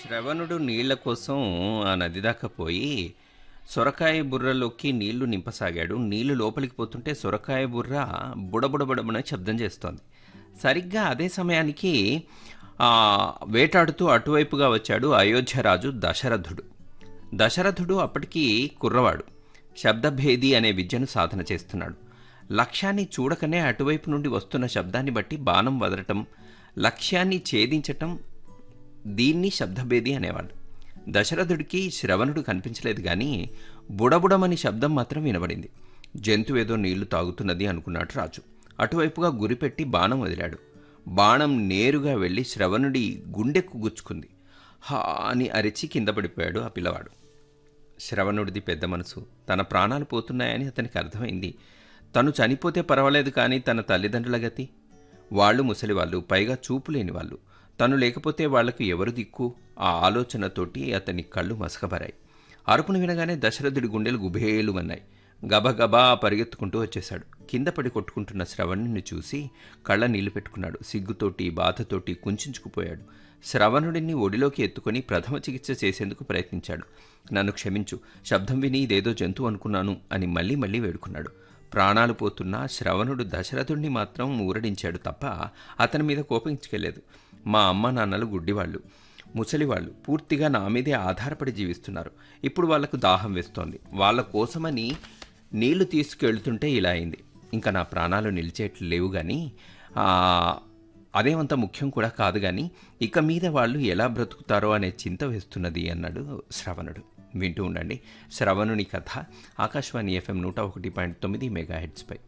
శ్రవణుడు నీళ్ల కోసం ఆ నది దాకా పోయి సొరకాయ బుర్రలోకి నీళ్లు నింపసాగాడు నీళ్లు లోపలికి పోతుంటే సొరకాయ బుర్ర బుడబుడబుడబున శబ్దం చేస్తోంది సరిగ్గా అదే సమయానికి ఆ, వేటాడుతూ అటువైపుగా వచ్చాడు అయోధ్యరాజు దశరథుడు దశరథుడు అప్పటికి కుర్రవాడు శబ్దభేది అనే విద్యను సాధన చేస్తున్నాడు లక్ష్యాన్ని చూడకనే అటువైపు నుండి వస్తున్న శబ్దాన్ని బట్టి బాణం వదలటం లక్ష్యాన్ని ఛేదించటం దీన్ని శబ్దభేది అనేవాడు దశరథుడికి శ్రవణుడు కనిపించలేదు కానీ బుడబుడమని శబ్దం మాత్రం వినబడింది జంతువేదో నీళ్లు తాగుతున్నది అనుకున్నాడు రాజు అటువైపుగా గురిపెట్టి బాణం వదిలాడు బాణం నేరుగా వెళ్ళి శ్రవణుడి గుండెకు గుచ్చుకుంది హా అని అరిచి కింద పడిపోయాడు ఆ పిల్లవాడు శ్రవణుడిది పెద్ద మనసు తన ప్రాణాలు పోతున్నాయని అతనికి అర్థమైంది తను చనిపోతే పర్వాలేదు కానీ తన తల్లిదండ్రుల గతి వాళ్ళు ముసలివాళ్ళు పైగా చూపు లేని వాళ్ళు తను లేకపోతే వాళ్లకు ఎవరు దిక్కు ఆ ఆలోచనతోటి అతని కళ్ళు మసకబరాయి అరుపును వినగానే దశరథుడి గుండెలు గుబేలు అన్నాయి గబగబా పరిగెత్తుకుంటూ వచ్చేశాడు కింద పడి కొట్టుకుంటున్న శ్రవణుని చూసి కళ్ళ నీళ్లు పెట్టుకున్నాడు సిగ్గుతోటి బాధతోటి కుంచుకుపోయాడు శ్రవణుడిని ఒడిలోకి ఎత్తుకొని ప్రథమ చికిత్స చేసేందుకు ప్రయత్నించాడు నన్ను క్షమించు శబ్దం విని ఇదేదో జంతువు అనుకున్నాను అని మళ్ళీ మళ్ళీ వేడుకున్నాడు ప్రాణాలు పోతున్నా శ్రవణుడు దశరథుడిని మాత్రం ఊరడించాడు తప్ప అతని మీద కోపించుకెళ్లేదు మా అమ్మ నాన్నలు గుడ్డివాళ్ళు ముసలివాళ్ళు పూర్తిగా నా మీదే ఆధారపడి జీవిస్తున్నారు ఇప్పుడు వాళ్లకు దాహం వేస్తోంది వాళ్ళ కోసమని నీళ్లు తీసుకెళ్తుంటే ఇలా అయింది ఇంకా నా ప్రాణాలు నిలిచేట్లు లేవు కానీ ఆ, అదేమంత ముఖ్యం కూడా కాదు కానీ ఇక మీద వాళ్ళు ఎలా బ్రతుకుతారో అనే చింత వేస్తున్నది అన్నాడు శ్రవణుడు వింటూ ఉండండి శ్రవణుని కథ ఆకాశవాణి ఎఫ్ఎం నూట ఒకటి పాయింట్ తొమ్మిది మెగా హెడ్స్పై